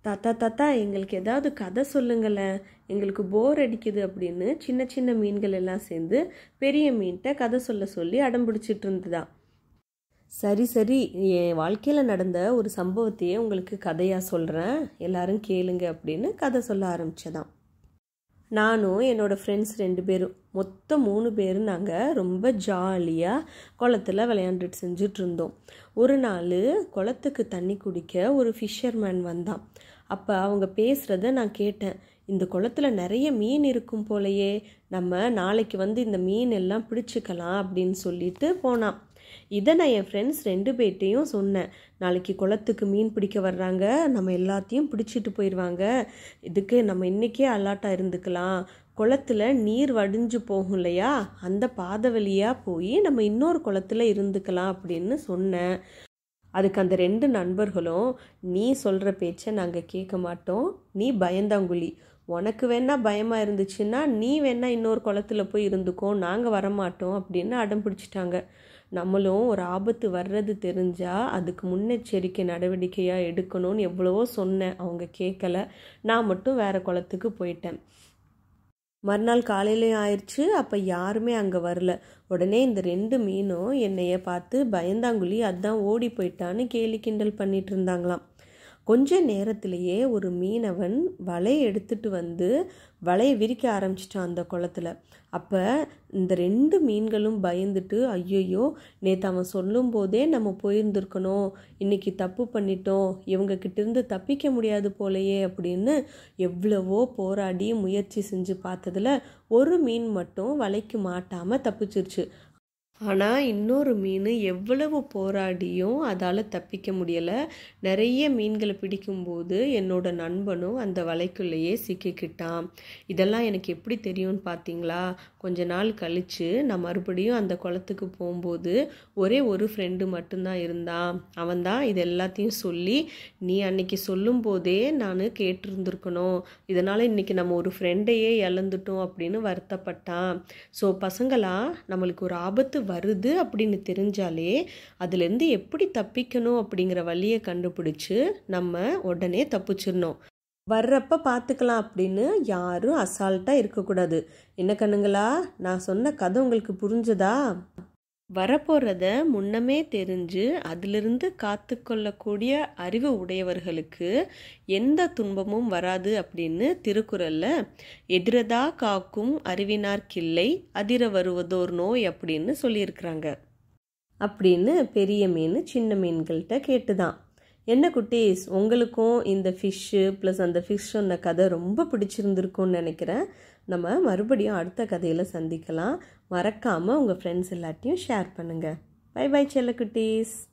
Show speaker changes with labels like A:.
A: தாத்தா தாத்தா எங்களுக்கு ஏதாவது கதை சொல்லுங்களேன் எங்களுக்கு போர் அடிக்குது அப்படின்னு சின்ன சின்ன மீன்கள் எல்லாம் சேர்ந்து பெரிய மீன்கிட்ட கதை சொல்ல சொல்லி அடம் பிடிச்சிட்டு இருந்ததாம் சரி சரி என் வாழ்க்கையில் நடந்த ஒரு சம்பவத்தையே உங்களுக்கு கதையாக சொல்கிறேன் எல்லாரும் கேளுங்க அப்படின்னு கதை சொல்ல ஆரம்பிச்சதாம் நானும் என்னோடய ஃப்ரெண்ட்ஸ் ரெண்டு பேரும் மொத்தம் மூணு பேரும் நாங்கள் ரொம்ப ஜாலியாக குளத்துல விளையாண்டுட்டு செஞ்சுட்டு இருந்தோம் ஒரு நாள் குளத்துக்கு தண்ணி குடிக்க ஒரு ஃபிஷர்மேன் வந்தான் அப்போ அவங்க பேசுகிறத நான் கேட்டேன் இந்த குளத்துல நிறைய மீன் இருக்கும் போலையே நம்ம நாளைக்கு வந்து இந்த மீன் எல்லாம் பிடிச்சிக்கலாம் அப்படின்னு சொல்லிட்டு போனான் இதை நான் என் ஃப்ரெண்ட்ஸ் ரெண்டு பேர்ட்டையும் சொன்னேன் நாளைக்கு குளத்துக்கு மீன் பிடிக்க வர்றாங்க நம்ம எல்லாத்தையும் பிடிச்சிட்டு போயிடுவாங்க இதுக்கு நம்ம இன்றைக்கே அலாட்டாக இருந்துக்கலாம் குளத்துல நீர் வடிஞ்சு போகும் இல்லையா அந்த பாதை வழியாக போய் நம்ம இன்னொரு குளத்துல இருந்துக்கலாம் அப்படின்னு சொன்னேன் அதுக்கு அந்த ரெண்டு நண்பர்களும் நீ சொல்கிற பேச்சை நாங்கள் கேட்க மாட்டோம் நீ பயந்தாங்குழி உனக்கு வேணா பயமாக இருந்துச்சுன்னா நீ வேணா இன்னொரு குளத்துல போய் இருந்துக்கோ நாங்கள் வரமாட்டோம் அப்படின்னு அடம் பிடிச்சிட்டாங்க நம்மளும் ஒரு ஆபத்து வர்றது தெரிஞ்சால் அதுக்கு முன்னெச்சரிக்கை நடவடிக்கையாக எடுக்கணும்னு எவ்வளவோ சொன்னேன் அவங்க கேட்கல நான் மட்டும் வேறு குளத்துக்கு போயிட்டேன் மறுநாள் காலையிலையும் ஆயிடுச்சு அப்போ யாருமே அங்கே வரல உடனே இந்த ரெண்டு மீனும் என்னைய பார்த்து பயந்தாங்குழி அதான் ஓடி போயிட்டான்னு கேலி கிண்டல் பண்ணிட்டு இருந்தாங்களாம் கொஞ்ச நேரத்திலேயே ஒரு மீனவன் வலையை எடுத்துட்டு வந்து வலையை விரிக்க ஆரம்பிச்சிட்டான் அந்த குளத்துல அப்போ இந்த ரெண்டு மீன்களும் பயந்துட்டு ஐயையோ நேற்று அவன் சொல்லும் போதே நம்ம போயிருந்திருக்கணும் இன்னைக்கு தப்பு பண்ணிட்டோம் இவங்க கிட்டேருந்து தப்பிக்க முடியாது போலையே அப்படின்னு எவ்வளவோ போராடி முயற்சி செஞ்சு பார்த்ததுல ஒரு மீன் மட்டும் வலைக்கு மாட்டாமல் தப்பிச்சிருச்சு ஆனால் இன்னொரு மீன் எவ்வளவு போராடியும் அதால் தப்பிக்க முடியலை நிறைய மீன்களை பிடிக்கும்போது என்னோட நண்பனும் அந்த வலைக்குள்ளேயே சிக்கிக்கிட்டான் இதெல்லாம் எனக்கு எப்படி தெரியும்னு பார்த்தீங்களா கொஞ்ச நாள் கழித்து நான் மறுபடியும் அந்த குளத்துக்கு போகும்போது ஒரே ஒரு ஃப்ரெண்டு மட்டும்தான் இருந்தான் அவன் தான் இது எல்லாத்தையும் சொல்லி நீ அன்னைக்கு சொல்லும் போதே நான் கேட்டிருந்துருக்கணும் இதனால் இன்னைக்கு நம்ம ஒரு ஃப்ரெண்டையே இழந்துட்டோம் அப்படின்னு வருத்தப்பட்டான் ஸோ பசங்களா நம்மளுக்கு ஒரு ஆபத்து வருது அப்படின்னு தெரிஞ்சாலே அதுலேருந்து எப்படி தப்பிக்கணும் அப்படிங்கிற வழியை கண்டுபிடிச்சு நம்ம உடனே தப்பிச்சிடணும் வர்றப்ப பார்த்துக்கலாம் அப்படின்னு யாரும் அசால்ட்டாக இருக்கக்கூடாது என்ன கண்ணுங்களா நான் சொன்ன கதை உங்களுக்கு புரிஞ்சதா வரப்போகிறத முன்னமே தெரிஞ்சு அதிலிருந்து காத்து கொள்ளக்கூடிய அறிவு உடையவர்களுக்கு எந்த துன்பமும் வராது அப்படின்னு திருக்குறளில் எதிரதா காக்கும் அறிவினார்க்கில்லை அதிர வருவதோர் நோய் அப்படின்னு சொல்லியிருக்கிறாங்க அப்படின்னு பெரிய மீன் சின்ன மீன்கள்கிட்ட கேட்டுதான் என்ன குட்டீஸ் உங்களுக்கும் இந்த ஃபிஷ்ஷு ப்ளஸ் அந்த ஃபிஷ் சொன்ன கதை ரொம்ப பிடிச்சிருந்துருக்கும்னு நினைக்கிறேன் நம்ம மறுபடியும் அடுத்த கதையில் சந்திக்கலாம் மறக்காமல் உங்கள் ஃப்ரெண்ட்ஸ் எல்லாத்தையும் ஷேர் பண்ணுங்கள் பை பை செல்ல குட்டீஸ்